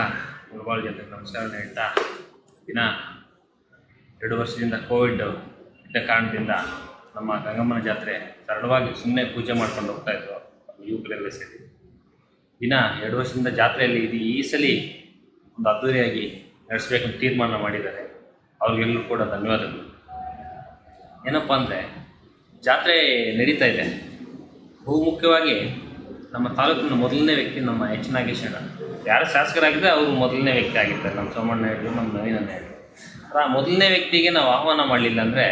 ಮುಳಬಾಲ್ ಜನತೆಗೆ ನಮಸ್ಕಾರನ ಹೇಳ್ತಾ ದಿನ ಎರಡು ವರ್ಷದಿಂದ ಕೋವಿಡ್ ಇದ್ದ ಕಾರಣದಿಂದ ನಮ್ಮ ಗಂಗಮ್ಮನ ಜಾತ್ರೆ ಸರಳವಾಗಿ ಸುಮ್ಮನೆ ಪೂಜೆ ಮಾಡ್ಕೊಂಡು ಹೋಗ್ತಾ ಇದ್ರು ಯುವಕರೆಲ್ಲ ಸೇರಿ ದಿನ ಎರಡು ವರ್ಷದಿಂದ ಜಾತ್ರೆಯಲ್ಲಿ ಇದು ಈ ಸಲ ಒಂದು ಅದ್ದೂರಿಯಾಗಿ ನಡೆಸ್ಬೇಕಂತ ತೀರ್ಮಾನ ಮಾಡಿದ್ದಾರೆ ಅವ್ರಿಗೆಲ್ಲರೂ ಕೂಡ ಧನ್ಯವಾದಗಳು ಏನಪ್ಪ ಅಂದರೆ ಜಾತ್ರೆ ನಡೀತಾ ಇದೆ ಬಹು ಮುಖ್ಯವಾಗಿ ನಮ್ಮ ತಾಲೂಕಿನ ಮೊದಲನೇ ವ್ಯಕ್ತಿ ನಮ್ಮ ಎಚ್ ನಾಗೇಶಣ್ಣ ಯಾರು ಶಾಸಕರಾಗಿದ್ದರೆ ಅವರು ಮೊದಲನೇ ವ್ಯಕ್ತಿ ಆಗಿರ್ತಾರೆ ನಮ್ಮ ಸೋಮಣ್ಣ ಹೇಳಿದ್ರು ನಮ್ಮ ನವೀನಣ್ಣ ಹೇಳಿದ್ರು ಆ ಮೊದಲನೇ ವ್ಯಕ್ತಿಗೆ ನಾವು ಆಹ್ವಾನ ಮಾಡಲಿಲ್ಲ ಅಂದರೆ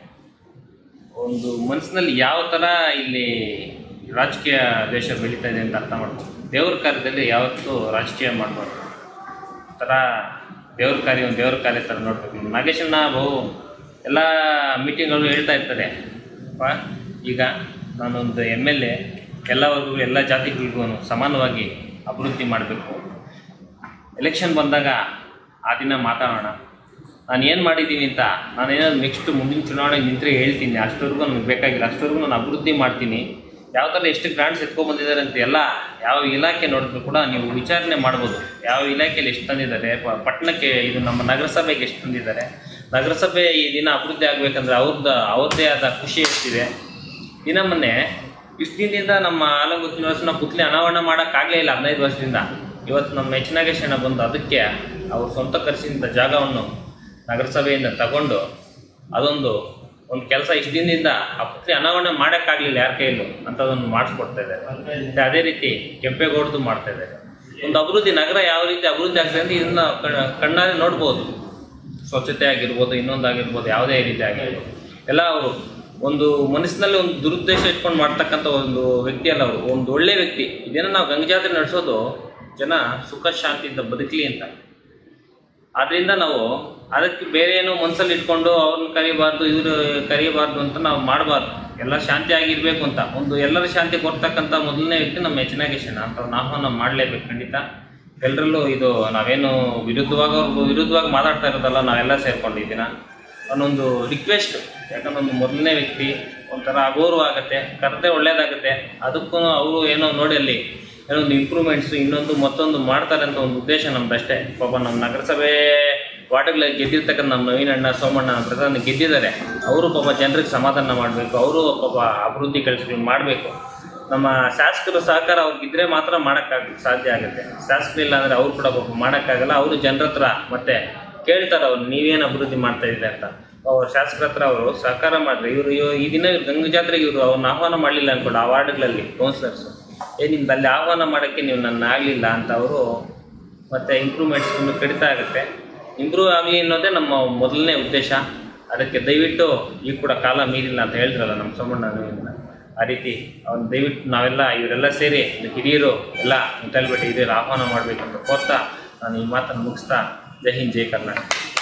ಒಂದು ಮನಸ್ಸಿನಲ್ಲಿ ಯಾವ ಥರ ಇಲ್ಲಿ ರಾಜಕೀಯ ದೇಶ ಬೆಳೀತಾ ಇದೆ ಅಂತ ಅರ್ಥ ಮಾಡ್ಬೋದು ದೇವ್ರ ಕಾರ್ಯದಲ್ಲಿ ಯಾವತ್ತೂ ರಾಜಕೀಯ ಮಾಡಬಾರ್ದು ಆ ಥರ ದೇವ್ರ ಕಾರ್ಯ ಒಂದು ದೇವ್ರ ಕಾರ್ಯ ಥರ ನೋಡ್ಬೇಕು ನಾಗೇಶಣ್ಣ ಬಹು ಎಲ್ಲ ಮೀಟಿಂಗ್ಗಳು ಹೇಳ್ತಾ ಇರ್ತಾರೆ ಅಪ್ಪ ಈಗ ನಾನೊಂದು ಎಮ್ ಎಲ್ ಎ ಎಲ್ಲ ವರ್ಗಗಳು ಎಲ್ಲ ಜಾತಿಗಳಿಗೂ ಸಮಾನವಾಗಿ ಅಭಿವೃದ್ಧಿ ಮಾಡಬೇಕು ಎಲೆಕ್ಷನ್ ಬಂದಾಗ ಆ ದಿನ ಮಾತಾಡೋಣ ನಾನು ಏನು ಮಾಡಿದ್ದೀನಿ ಅಂತ ನಾನೇನೋ ನೆಕ್ಸ್ಟ್ ಮುಂದಿನ ಚುನಾವಣೆಗೆ ನಿಂತರೆ ಹೇಳ್ತೀನಿ ಅಷ್ಟವರೆಗೂ ನನಗೆ ಬೇಕಾಗಿಲ್ಲ ಅಷ್ಟವರೆಗೂ ನಾನು ಅಭಿವೃದ್ಧಿ ಮಾಡ್ತೀನಿ ಯಾವ ಥರ ಎಷ್ಟು ಗ್ರಾಂಟ್ಸ್ ಎತ್ಕೊಂಡ್ಬಂದಿದ್ದಾರೆ ಅಂತ ಎಲ್ಲ ಯಾವ ಇಲಾಖೆ ನೋಡಿದ್ರು ಕೂಡ ನೀವು ವಿಚಾರಣೆ ಮಾಡ್ಬೋದು ಯಾವ ಇಲಾಖೆಯಲ್ಲಿ ಎಷ್ಟು ತಂದಿದ್ದಾರೆ ಪ- ಪಟ್ಟಣಕ್ಕೆ ಇದು ನಮ್ಮ ನಗರಸಭೆಗೆ ಎಷ್ಟು ತಂದಿದ್ದಾರೆ ನಗರಸಭೆ ಈ ದಿನ ಅಭಿವೃದ್ಧಿ ಆಗಬೇಕಂದ್ರೆ ಅವ್ರದ್ದು ಅವ್ರದ್ದೇ ಆದ ಖುಷಿ ಎಷ್ಟಿದೆ ದಿನ ಮೊನ್ನೆ ಇಷ್ಟು ದಿನದಿಂದ ನಮ್ಮ ಆಲಂಗುತ್ ನಿವಾಸನ ಪುತ್ಲಿ ಅನಾವರಣ ಮಾಡೋಕ್ಕಾಗಲೇ ಇಲ್ಲ ಹದಿನೈದು ವರ್ಷದಿಂದ ಇವತ್ತು ನಮ್ಮ ಮೆಚ್ಚನಾಗೇಶನ ಬಂದು ಅದಕ್ಕೆ ಅವ್ರ ಸ್ವಂತ ಖರ್ಚಿನಿಂದ ಜಾಗವನ್ನು ನಗರಸಭೆಯಿಂದ ತಗೊಂಡು ಅದೊಂದು ಒಂದು ಕೆಲಸ ಇಷ್ಟು ದಿನದಿಂದ ಆ ಪುತ್ಲಿ ಅನಾವರಣ ಮಾಡೋಕ್ಕಾಗಲಿಲ್ಲ ಯಾರ ಕೈಯಲ್ಲೂ ಅಂಥದ್ದನ್ನು ಮಾಡಿಸ್ಕೊಡ್ತಾ ಇದ್ದಾರೆ ಮತ್ತೆ ಅದೇ ರೀತಿ ಕೆಂಪೇಗೌಡದು ಮಾಡ್ತಾ ಇದ್ದಾರೆ ಒಂದು ಅಭಿವೃದ್ಧಿ ನಗರ ಯಾವ ರೀತಿ ಅಭಿವೃದ್ಧಿ ಆಗ್ತದೆ ಅಂತ ಇದನ್ನ ಕಣ್ಣ- ಕಣ್ಣಾರೆ ನೋಡ್ಬೋದು ಸ್ವಚ್ಛತೆ ಆಗಿರ್ಬೋದು ಇನ್ನೊಂದು ಆಗಿರ್ಬೋದು ಯಾವುದೇ ರೀತಿ ಆಗಿರ್ಬೋದು ಎಲ್ಲ ಅವರು ಒಂದು ಮನಸ್ಸಿನಲ್ಲಿ ಒಂದು ದುರುದ್ದೇಶ ಇಟ್ಕೊಂಡು ಮಾಡ್ತಕ್ಕಂಥ ಒಂದು ವ್ಯಕ್ತಿ ಅಲ್ಲ ಅವರು ಒಂದು ಒಳ್ಳೆ ವ್ಯಕ್ತಿ ಇದೇನೋ ನಾವು ಗಂಗಜಾತ್ರೆ ನಡೆಸೋದು ಜನ ಸುಖ ಶಾಂತಿಯಿಂದ ಬದುಕಲಿ ಅಂತ ಆದ್ರಿಂದ ನಾವು ಅದಕ್ಕೆ ಬೇರೆ ಏನೋ ಮನಸ್ಸಲ್ಲಿ ಇಟ್ಕೊಂಡು ಅವ್ರನ್ನ ಕರಿಬಾರ್ದು ಇವರು ಕರಿಬಾರ್ದು ಅಂತ ನಾವು ಮಾಡಬಾರ್ದು ಎಲ್ಲ ಶಾಂತಿಯಾಗಿರ್ಬೇಕು ಅಂತ ಒಂದು ಎಲ್ಲರ ಶಾಂತಿ ಕೊಡ್ತಕ್ಕಂಥ ಮೊದಲನೇ ವ್ಯಕ್ತಿ ನಮ್ಮ ಎಚನಾಗೇಶನ್ ಅಂಥವ್ರನ್ನ ಆಹ್ವಾನ ಮಾಡಲೇಬೇಕು ಖಂಡಿತ ಎಲ್ಲರಲ್ಲೂ ಇದು ನಾವೇನು ವಿರುದ್ಧವಾಗಿ ಅವ್ರ ವಿರುದ್ಧವಾಗಿ ಮಾತಾಡ್ತಾ ಇರೋದಲ್ಲ ನಾವೆಲ್ಲ ಸೇರ್ಕೊಂಡು ಈ ದಿನ ಅನ್ನೊಂದು ರಿಕ್ವೆಸ್ಟ್ ಯಾಕಂದ್ರೆ ಒಂದು ಮೊದಲನೇ ವ್ಯಕ್ತಿ ಒಂಥರ ಅಗೌರವ ಆಗುತ್ತೆ ಕರೆದೇ ಒಳ್ಳೇದಾಗುತ್ತೆ ಅದಕ್ಕೂ ಅವರು ಏನೋ ನೋಡಿ ಅಲ್ಲಿ ಏನೋ ಒಂದು ಇಂಪ್ರೂವ್ಮೆಂಟ್ಸು ಇನ್ನೊಂದು ಮತ್ತೊಂದು ಮಾಡ್ತಾರೆ ಅಂತ ಒಂದು ಉದ್ದೇಶ ನಮ್ದಷ್ಟೇ ಪಾಪ ನಮ್ಮ ನಗರಸಭೆ ವಾರ್ಡ್ಗಳಲ್ಲಿ ಗೆದ್ದಿರ್ತಕ್ಕಂಥ ನಮ್ಮ ನವೀನಣ್ಣ ಸೋಮಣ್ಣ ಪ್ರಧಾನ ಗೆದ್ದಿದ್ದಾರೆ ಅವರು ಪಾಪ ಜನರಿಗೆ ಸಮಾಧಾನ ಮಾಡಬೇಕು ಅವರು ಪಾಪ ಅಭಿವೃದ್ಧಿ ಕೆಲಸಗಳು ಮಾಡಬೇಕು ನಮ್ಮ ಶಾಸಕರು ಸಹಕಾರ ಅವ್ರಿಗಿದ್ರೆ ಮಾತ್ರ ಮಾಡೋಕ್ಕಾಗ ಸಾಧ್ಯ ಆಗುತ್ತೆ ಶಾಸಕರಿಲ್ಲ ಅಂದರೆ ಅವ್ರು ಕೂಡ ಪಾಪ ಮಾಡೋಕ್ಕಾಗಲ್ಲ ಅವರು ಜನರ ಹತ್ರ ಮತ್ತೆ ಕೇಳ್ತಾರೆ ಅವ್ರು ನೀವೇನು ಅಭಿವೃದ್ಧಿ ಮಾಡ್ತಾ ಇದ್ದೀರಿ ಅಂತ ಅವ್ರ ಶಾಸಕರ ಹತ್ರ ಅವರು ಸಹಕಾರ ಮಾಡಿದ್ರೆ ಇವರು ಈ ದಿನ ಇವ್ರು ಗಂಗಾ ಜಾತ್ರೆಗೆ ಇವರು ಅವ್ರನ್ನ ಆಹ್ವಾನ ಮಾಡಲಿಲ್ಲ ಅನ್ಕೊಂಡು ಆ ವಾರ್ಡ್ಗಳಲ್ಲಿ ಕೌನ್ಸಿಲರ್ಸು ಏ ನಿಮ್ದು ಅಲ್ಲಿ ಆಹ್ವಾನ ಮಾಡೋಕ್ಕೆ ನೀವು ನನ್ನ ಆಗಲಿಲ್ಲ ಅಂತ ಅವರು ಮತ್ತು ಇಂಪ್ರೂವ್ಮೆಂಟ್ಸ್ ಇನ್ನೂ ಕಡಿತಾ ಆಗುತ್ತೆ ಇಂಪ್ರೂವ್ ಆಗಲಿ ಅನ್ನೋದೇ ನಮ್ಮ ಮೊದಲನೇ ಉದ್ದೇಶ ಅದಕ್ಕೆ ದಯವಿಟ್ಟು ಈಗ ಕೂಡ ಕಾಲ ಮೀರಿಲ್ಲ ಅಂತ ಹೇಳಿದ್ರಲ್ಲ ನಮ್ಮ ಸೋಮಣ್ಣ ನವೀನ. ಆ ರೀತಿ ಅವ್ನು ದಯವಿಟ್ಟು ನಾವೆಲ್ಲ ಇವರೆಲ್ಲ ಸೇರಿ ಹಿರಿಯರು ಎಲ್ಲ ಮುತ್ತಲ್ಬೆಟ್ಟ ಹಿರಿಯರು ಆಹ್ವಾನ ಮಾಡಬೇಕಂತ ಕೋರ್ತಾ ನಾನು ಈ ಮಾತನ್ನು ಮುಗಿಸ್ತಾ ಜೈ ಹಿಂದ್ ಜೈ ಕರ್ನಾಟಕ